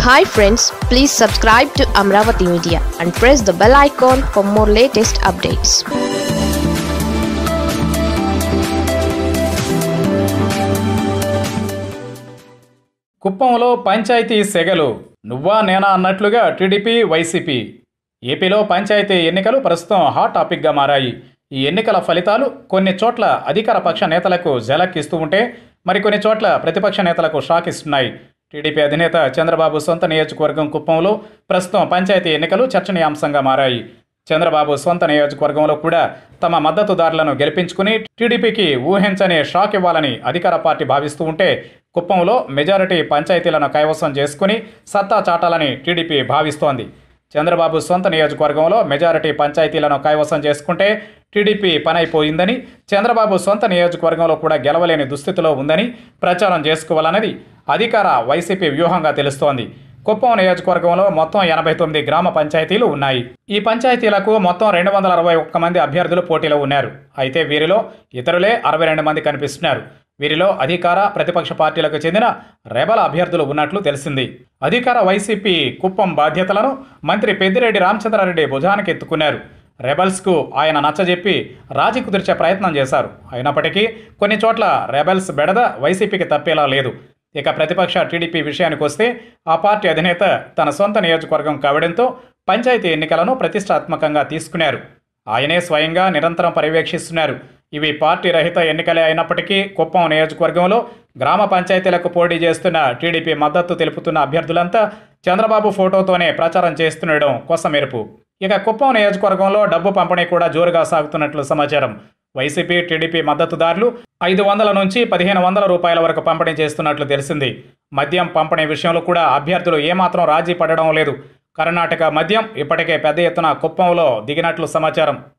hi friends please subscribe to Amaravati media and press the bell icon for more latest updates కుప్పంలో పంచాయతీ సెగలు నువ్వా నేనా అన్నట్లుగా టీడీపీ వైసీపీ ఏపీలో పంచాయతీ ఎన్నికలు ప్రస్తుతం హాట్ టాపిక్గా మారాయి ఈ ఎన్నికల ఫలితాలు కొన్ని చోట్ల అధికార పక్ష నేతలకు జలక్ ఇస్తూ ఉంటే మరికొన్ని చోట్ల ప్రతిపక్ష నేతలకు షాక్ ఇస్తున్నాయి టీడీపీ అధినేత చంద్రబాబు సొంత నియోజకవర్గం కుప్పంలో ప్రస్తుతం పంచాయతీ ఎన్నికలు చర్చనీయాంశంగా మారాయి చంద్రబాబు సొంత నియోజకవర్గంలో కూడా తమ మద్దతుదారులను గెలిపించుకుని టీడీపీకి ఊహించని షాక్ ఇవ్వాలని అధికార పార్టీ భావిస్తూ ఉంటే కుప్పంలో మెజారిటీ పంచాయతీలను కైవసం చేసుకుని సత్తా చాటాలని టీడీపీ భావిస్తోంది చంద్రబాబు సొంత నియోజకవర్గంలో మెజారిటీ పంచాయతీలను కైవసం చేసుకుంటే టీడీపీ పనైపోయిందని చంద్రబాబు సొంత నియోజకవర్గంలో కూడా గెలవలేని దుస్థితిలో ఉందని ప్రచారం చేసుకోవాలన్నది అధికార వైసీపీ వ్యూహంగా తెలుస్తోంది కుప్పం నియోజకవర్గంలో మొత్తం ఎనభై తొమ్మిది గ్రామ పంచాయతీలు ఉన్నాయి ఈ పంచాయతీలకు మొత్తం రెండు వందల అరవై ఒక్క మంది అభ్యర్థులు పోటీలో ఉన్నారు అయితే వీరిలో ఇతరులే అరవై రెండు మంది కనిపిస్తున్నారు వీరిలో అధికార ప్రతిపక్ష పార్టీలకు చెందిన రెబల అభ్యర్థులు ఉన్నట్లు తెలిసింది అధికార వైసీపీ కుప్పం బాధ్యతలను మంత్రి పెద్దిరెడ్డి రామచంద్రారెడ్డి భుజానికి ఎత్తుకున్నారు రెబల్స్కు ఆయన నచ్చజెప్పి రాజీ కుదిర్చే ప్రయత్నం చేశారు అయినప్పటికీ కొన్ని చోట్ల రెబల్స్ బెడద వైసీపీకి తప్పేలా లేదు ఇక ప్రతిపక్ష టీడీపీ విషయానికి వస్తే ఆ పార్టీ అధినేత తన సొంత నియోజకవర్గం కావడంతో పంచాయతీ ఎన్నికలను ప్రతిష్టాత్మకంగా తీసుకున్నారు ఆయనే స్వయంగా నిరంతరం పర్యవేక్షిస్తున్నారు ఇవి పార్టీ రహిత ఎన్నికలే అయినప్పటికీ కుప్పం నియోజకవర్గంలో గ్రామ పంచాయతీలకు పోటీ చేస్తున్న టీడీపీ మద్దతు తెలుపుతున్న అభ్యర్థులంతా చంద్రబాబు ఫోటోతోనే ప్రచారం చేస్తుండడం కొసమెరుపు ఇక కుప్పం నియోజకవర్గంలో డబ్బు పంపిణీ కూడా జోరుగా సాగుతున్నట్లు సమాచారం వైసీపీ టీడీపీ మద్దతుదారులు ఐదు వందల నుంచి పదిహేను వందల రూపాయల వరకు పంపిణీ చేస్తున్నట్లు తెలిసింది మద్యం పంపిణీ విషయంలో కూడా అభ్యర్థులు ఏమాత్రం రాజీ పడడం లేదు కర్ణాటక మద్యం ఇప్పటికే పెద్ద ఎత్తున కుప్పంలో దిగినట్లు సమాచారం